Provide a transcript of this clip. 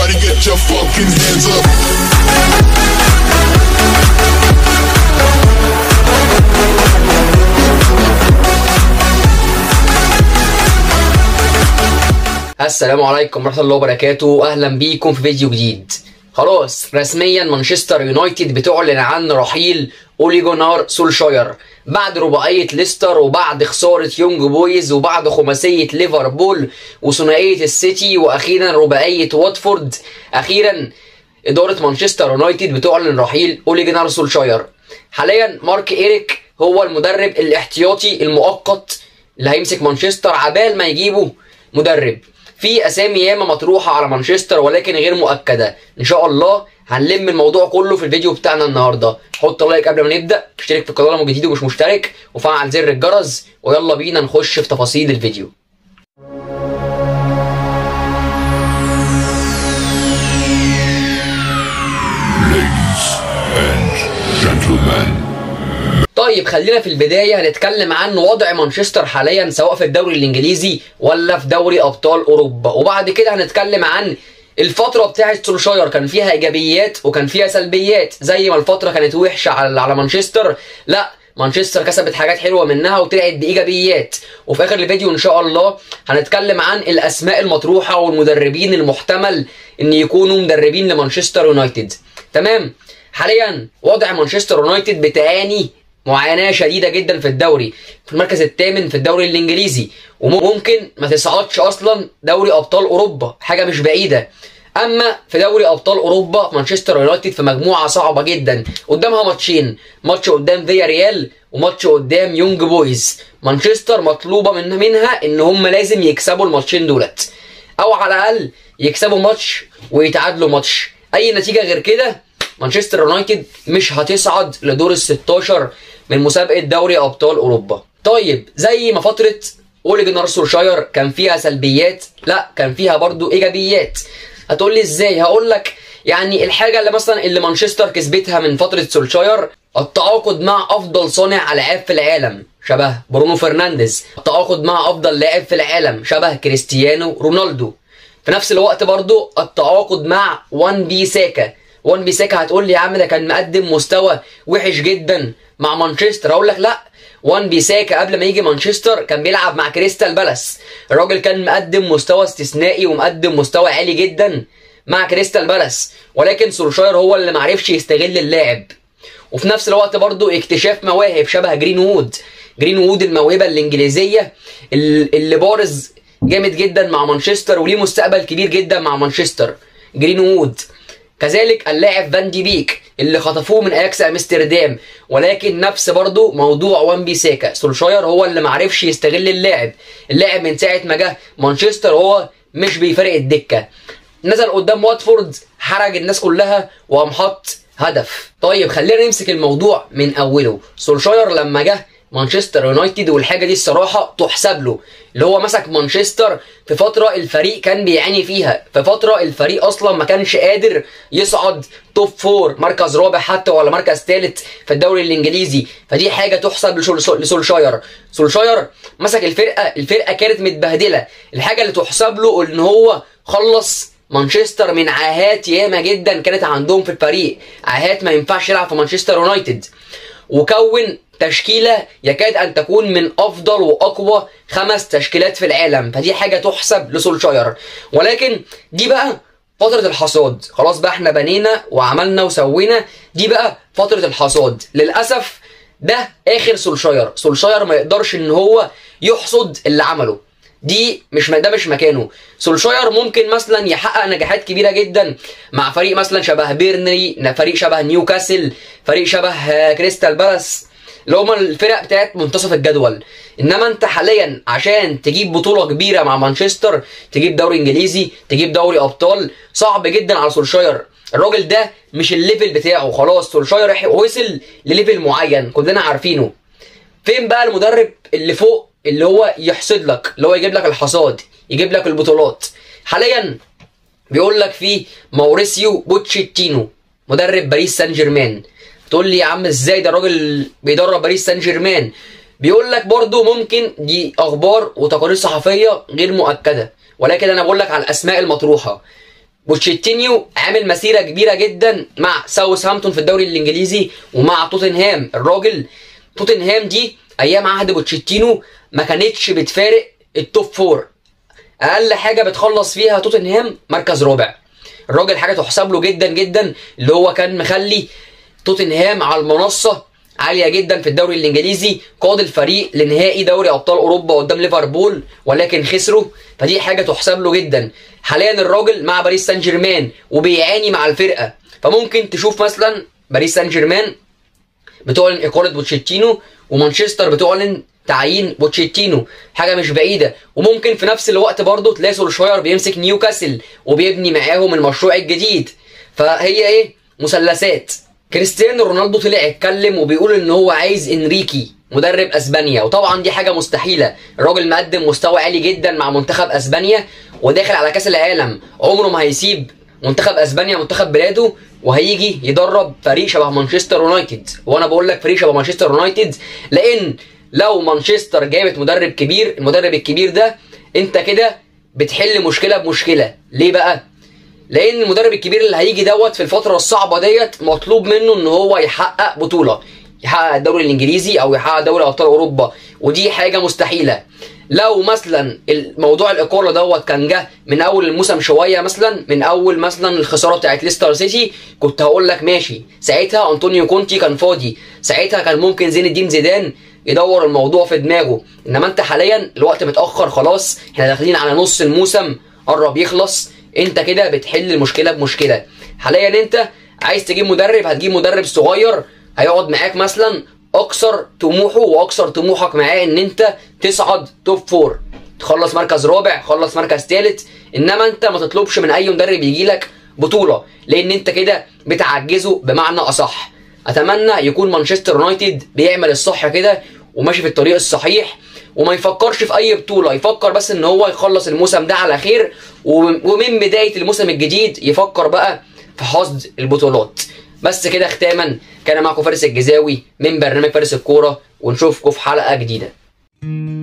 Everybody get your fucking hands up. السلام عليكم ورحمة الله وبركاته أهلا بيكم في فيديو جديد خلاص رسميا مانشستر يونايتد بتعلن عن رحيل أوليجونار سولشاير بعد رباعية ليستر وبعد خسارة يونج بويز وبعد خماسية ليفربول وثنائية السيتي وأخيرا رباعية واتفورد أخيرا إدارة مانشستر يونايتد بتعلن رحيل أوليجونار سولشاير حاليا مارك إيريك هو المدرب الاحتياطي المؤقت اللي هيمسك مانشستر عبال ما يجيبوا مدرب في اسامي ياما مطروحه على مانشستر ولكن غير مؤكده ان شاء الله هنلم الموضوع كله في الفيديو بتاعنا النهارده حط لايك قبل ما نبدا اشترك في القناه لو جديد ومش مشترك وفعل زر الجرس ويلا بينا نخش في تفاصيل الفيديو Ladies and gentlemen. طيب خلينا في البدايه هنتكلم عن وضع مانشستر حاليا سواء في الدوري الانجليزي ولا في دوري ابطال اوروبا وبعد كده هنتكلم عن الفترة بتاعت سولشاير كان فيها ايجابيات وكان فيها سلبيات زي ما الفترة كانت وحشة على على مانشستر لا مانشستر كسبت حاجات حلوه منها وطلعت بايجابيات وفي اخر الفيديو ان شاء الله هنتكلم عن الاسماء المطروحه والمدربين المحتمل ان يكونوا مدربين لمانشستر يونايتد تمام حاليا وضع مانشستر يونايتد بتعاني معاناه شديده جدا في الدوري في المركز الثامن في الدوري الانجليزي وممكن ما تصعدش اصلا دوري ابطال اوروبا حاجه مش بعيده اما في دوري ابطال اوروبا مانشستر يونايتد في مجموعه صعبه جدا قدامها ماتشين ماتش قدام فيا ريال وماتش قدام يونج بويز مانشستر مطلوبه من منها ان هم لازم يكسبوا الماتشين دولت او على الاقل يكسبوا ماتش ويتعادلوا ماتش اي نتيجه غير كده مانشستر يونايتد مش هتصعد لدور ال 16 من مسابقه دوري ابطال اوروبا طيب زي ما فتره اولي جنار سولشاير كان فيها سلبيات لا كان فيها برضو ايجابيات هتقول لي ازاي هقول لك يعني الحاجه اللي مثلا اللي مانشستر كسبتها من فتره سولشاير التعاقد مع افضل صانع العاب في العالم شبه برونو فرنانديز التعاقد مع افضل لاعب في العالم شبه كريستيانو رونالدو في نفس الوقت برضو التعاقد مع وان بي ساكا وان بي ساكا هتقول لي يا عم ده كان مقدم مستوى وحش جدا مع مانشستر اقول لك لا وان بيساكا قبل ما يجي مانشستر كان بيلعب مع كريستال بالاس الراجل كان مقدم مستوى استثنائي ومقدم مستوى عالي جدا مع كريستال بالاس ولكن سولشاير هو اللي معرفش يستغل اللاعب وفي نفس الوقت برضو اكتشاف مواهب شبه جرين وود جرين وود الموهبه الانجليزيه اللي بارز جامد جدا مع مانشستر وليه مستقبل كبير جدا مع مانشستر جرين وود كذلك اللاعب فان دي بيك اللي خطفوه من اياكس امستردام ولكن نفس برضه موضوع وان بيساكا سولشاير هو اللي معرفش يستغل اللاعب اللاعب من ساعه ما جه مانشستر هو مش بيفرق الدكه نزل قدام واتفورد حرج الناس كلها وقام حط هدف طيب خلينا نمسك الموضوع من اوله سولشاير لما جه مانشستر يونايتد والحاجه دي الصراحه تحسب له اللي هو مسك مانشستر في فتره الفريق كان بيعاني فيها في فتره الفريق اصلا ما كانش قادر يصعد توب فور مركز رابع حتى ولا مركز ثالث في الدوري الانجليزي فدي حاجه تحسب لسولشاير سولشاير مسك الفرقه الفرقه كانت متبهدله الحاجه اللي تحسب له ان هو خلص مانشستر من عاهات ياما جدا كانت عندهم في الفريق عاهات ما ينفعش يلعب في مانشستر يونايتد وكون تشكيله يكاد ان تكون من افضل واقوى خمس تشكيلات في العالم فدي حاجه تحسب لسولشاير ولكن دي بقى فتره الحصاد خلاص بقى احنا بنينا وعملنا وسوينا دي بقى فتره الحصاد للاسف ده اخر سولشاير سولشاير ما يقدرش ان هو يحصد اللي عمله دي مش ده مش مكانه سولشاير ممكن مثلا يحقق نجاحات كبيره جدا مع فريق مثلا شبه بيرنري فريق شبه نيوكاسل فريق شبه كريستال بالاس اللي هما الفرق بتاعت منتصف الجدول انما انت حاليا عشان تجيب بطوله كبيره مع مانشستر تجيب دوري انجليزي تجيب دوري ابطال صعب جدا على سولشاير الراجل ده مش الليفل بتاعه خلاص سولشاير وصل لليفل معين كلنا عارفينه فين بقى المدرب اللي فوق اللي هو يحصد لك اللي هو يجيب لك الحصاد يجيب لك البطولات حاليا بيقول لك في ماوريسيو بوتشيتينو مدرب باريس سان جيرمان تقول لي يا عم ازاي ده راجل بيدرب باريس سان جيرمان بيقول لك برضو ممكن دي اخبار وتقارير صحفيه غير مؤكده ولكن انا بقول لك على الاسماء المطروحه بوتشيتينيو عامل مسيره كبيره جدا مع ساوثهامبتون في الدوري الانجليزي ومع توتنهام الراجل توتنهام دي ايام عهد بوتشيتينو ما كانتش بتفارق التوب فور اقل حاجه بتخلص فيها توتنهام مركز رابع الراجل حاجه تحسب له جدا جدا اللي هو كان مخلي توتنهام على المنصه عاليه جدا في الدوري الانجليزي قاد الفريق لنهائي دوري ابطال اوروبا قدام ليفربول ولكن خسروا فدي حاجه تحسب له جدا حاليا الراجل مع باريس سان جيرمان وبيعاني مع الفرقه فممكن تشوف مثلا باريس سان جيرمان بتعلن اقاله بوتشيتينو ومانشستر بتعلن تعيين بوتشيتينو حاجه مش بعيده وممكن في نفس الوقت برضه تلاقي سولشاير بيمسك نيوكاسل وبيبني معاهم المشروع الجديد فهي ايه مثلثات كريستيانو رونالدو طلع يتكلم وبيقول ان هو عايز انريكي مدرب اسبانيا وطبعا دي حاجه مستحيله الراجل مقدم مستوى عالي جدا مع منتخب اسبانيا وداخل على كاس العالم عمره ما هيسيب منتخب اسبانيا منتخب بلاده وهيجي يدرب فريق شبه مانشستر يونايتد وانا بقول لك فريق شبه مانشستر يونايتد لان لو مانشستر جابت مدرب كبير المدرب الكبير ده انت كده بتحل مشكله بمشكله ليه بقى لان المدرب الكبير اللي هيجي دوت في الفتره الصعبه ديت مطلوب منه ان هو يحقق بطوله يحقق الدوري الانجليزي او يحقق دوري ابطال اوروبا ودي حاجه مستحيله لو مثلا الموضوع الاقاله دوت كان جه من اول الموسم شويه مثلا من اول مثلا الخساره بتاعت ليستر سيتي كنت هقول لك ماشي ساعتها انطونيو كونتي كان فاضي ساعتها كان ممكن زين الدين زيدان يدور الموضوع في دماغه انما انت حاليا الوقت متاخر خلاص احنا داخلين على نص الموسم قرب يخلص انت كده بتحل المشكله بمشكله حاليا انت عايز تجيب مدرب هتجيب مدرب صغير هيقعد معاك مثلا اكثر طموحه واكثر طموحك معاه ان انت تصعد توب فور تخلص مركز رابع خلص مركز ثالث انما انت ما تطلبش من اي مدرب يجي لك بطوله لان انت كده بتعجزه بمعنى اصح اتمنى يكون مانشستر يونايتد بيعمل الصح كده وماشي في الطريق الصحيح وما يفكرش في اي بطوله يفكر بس ان هو يخلص الموسم ده على خير ومن بدايه الموسم الجديد يفكر بقى في حصد البطولات بس كده ختاما كان معكم فارس الجزاوي من برنامج فارس الكوره ونشوفكم في حلقه جديده